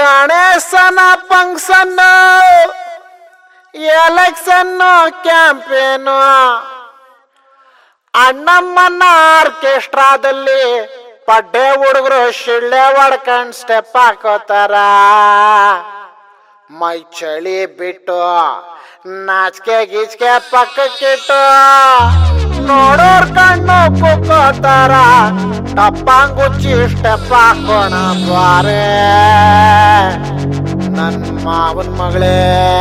ಗಣೇಶನ function election campaign ಅಣ್ಣಮ್ಮನ ಆರ್ಕೆಸ್ಟ್ರಾದಲ್ಲಿ ಪಡ್ಡೆ ಹುಡುಗರು ಶಿಳ್ಳೆ ಹೊಡ್ಕೊಂಡ್ ಸ್ಟೆಪ್ ಹಾಕೋತಾರ ಮೈ ಚಳಿ ಬಿಟ್ಟು ನಾಚಿಕೆ ಗೀಚಿಕೆ ಪಕ್ಕಕ್ಕಿಟ್ಟು ನೋಡೋರ್ ಕಣ್ಣು ಕುಕ್ಕೋತಾರ ಟಪ್ಪಂಗುಚ್ಚಿ ಸ್ಟೆಪ್ ಹಾಕೋಣ ಬಾರೆ ನನ್ ಮಾವನ್ ಮಗಳೇ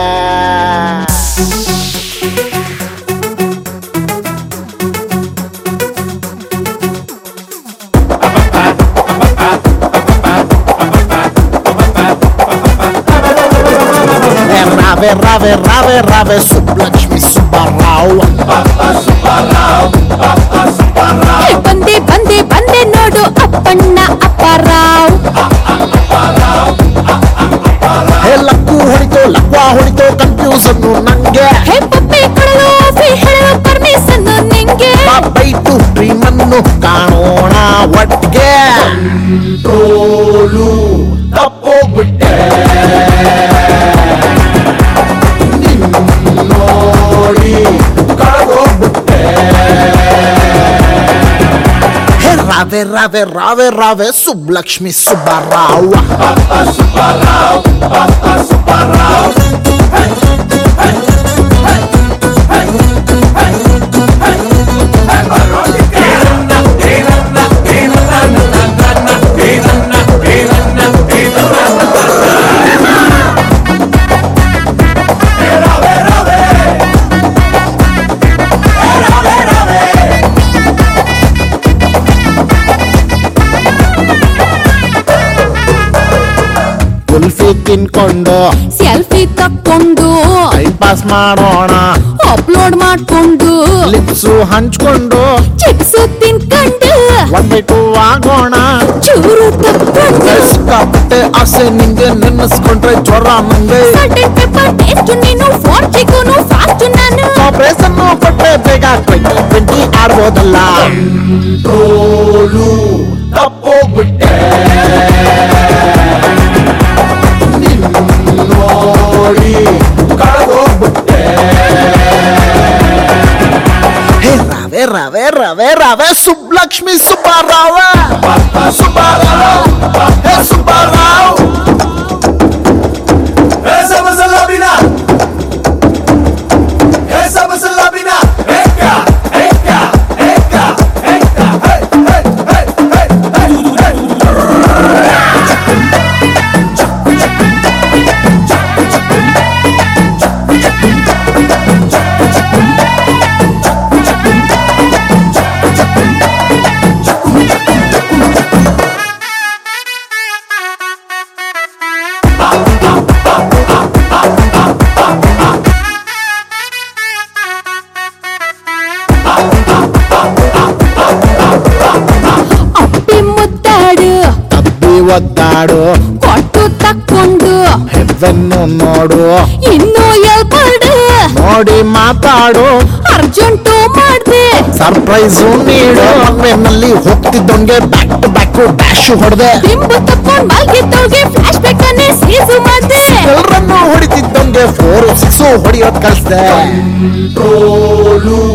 ರಾವೆ ರಾವೆ ರಾವೆ ರಾವೆ ಸುಬ್ಲಕ್ಷ್ಮಿ ಸುಬ್ಬರಾವ್ ಹೇ, ಬಂದೆ ಬಂದೆ ಬಂದೆ ನೋಡು ಅಪ್ಪಣ್ಣ ಅಪ್ಪರಾವ್ ಹೇ ಲಕ್ಕು ಹೊಡಿತೋ ಲಕ್ವಾ ಹೊಡಿತೋ ಕನ್ಫ್ಯೂಸನ್ ನಂಗೆ ಹೇ ಪಪ್ಪಿ ಕೊಡಲು ಆಫಿ ಹೇಳಲು ಪರ್ಮಿಷನ್ ನಿಂಗೆ ಬೈಟು ಡ್ರೀಮನ್ನು ಕಾಣೋಣ ಒಟ್ಟಿಗೆ ಟ್ರೋಲು ತಪ್ಪೋಗ್ಬಿಟ್ಟೆ ನೋಡಿ ಕಳೆದೋಗ್ಬಿಟ್ಟೆ ಹೇ ರಾವೆ ರಾವೆ ರಾವೆ ರಾವೆ ಸುಬ್ಲಕ್ಷ್ಮಿ ಸುಬ್ಬರಾವ್ ಕುಲ್ಫಿ ತಿನ್ಕೊಂಡು ಸೆಲ್ಫಿ ತಕ್ಕೊಂಡು ಟೈಮ್ ಪಾಸ್ ಮಾಡೋಣ ಅಪ್ಲೋಡ್ ಮಾಡ್ಕೊಂಡು ಲಿಪ್ಸು ಹಂಚ್ಕೊಂಡು ಚಿಪ್ಸ್ ತಿನ್ಕೊಂಡು ಒಂದಿಟ್ಟು ಆಗೋಣ ಚೂರು ತಕ್ಕೊಂಡು ಸಿಕ್ಕಾಪಟ್ಟೆ ಆಸೆ ನಿಂಗೆ ನೆನೆಸ್ಕೊಂಡ್ರೆ ಜ್ವರ ನಂಗೆ ಸಲ್ಟೆಡ್ ಪೆಪ್ಪರ್ ಟೇಸ್ಟ್ ನೀನು ಫೋರ್ ಚಿಕನು ಫಾಸ್ಟ್ ನಾನು ಆಪರೇಷನ್ ಕೊಟ್ಟೆ ಬೇಗ ಟ್ವೆಂಟಿ ಟ್ವೆಂಟಿ ಆಡ್ಬೋದಲ್ಲ ಟ್ರೋಲು ತಪ್ಪೋಗ್ಬಿಟ್ಟೆ ನೋಡಿ ಕಳೆದೋಗ್ಬಿಟ್ಟೆ ಹೇ ರಾವೆ ರಾವೆ ರಾವೆ ರಾವೆ ಸುಬ್ಲಕ್ಷ್ಮಿ ಸುಬ್ಬರಾವ ಸುಬ್ಬರಾವ್ ಹೇ Subbarao Esa es la vida. Esa es la vida. Eka, eka, eka, eka. Hey, hey, hey, hey, hey, hey. ಅಪ್ಪಿ ಮುದ್ದಾಡು ತಬ್ಬಿ ಒದ್ದಾಡು ಕೊಟ್ಟು ತಕ್ಕೊಂಡು ಹೆವ್ವೆನ್ನು ನೋಡು ಇನ್ನು ಎಲ್ಪಡು ನೋಡಿ ಮಾತಾಡು ಅರ್ಜೆಂಟು ಮಾಡ್ದೆ ಸರ್ಪ್ರೈಸು ನೀಡು ಮನ್ನಲ್ಲಿ ಹೋಗ್ತಿದ್ದೊಂಗೆ ಬ್ಯಾಕ್ ಟು ಬ್ಯಾಕ್ ಡ್ಯಾಶ್ ಹೊಡೆದೆ ದಿಂಬು ತಕ್ಕೊಂಡ್ ಮಲ್ಗಿದ್ದವ್ಗೆ ಫ್ಲಾಶ್ ಬ್ಯಾಕ್ ಅನ್ನೇ ಸೀಸು ಮಾಡ್ದೆ ಎಲ್ಲರನ್ನು ಹೊಡಿತಿದ್ದೊಂಗೆ ಫೋರ್ ಸಿಕ್ಸು ಹೊಡಿಯೋದ್ ಕಳ್ಸ್ದೆ ಟ್ರೋಲು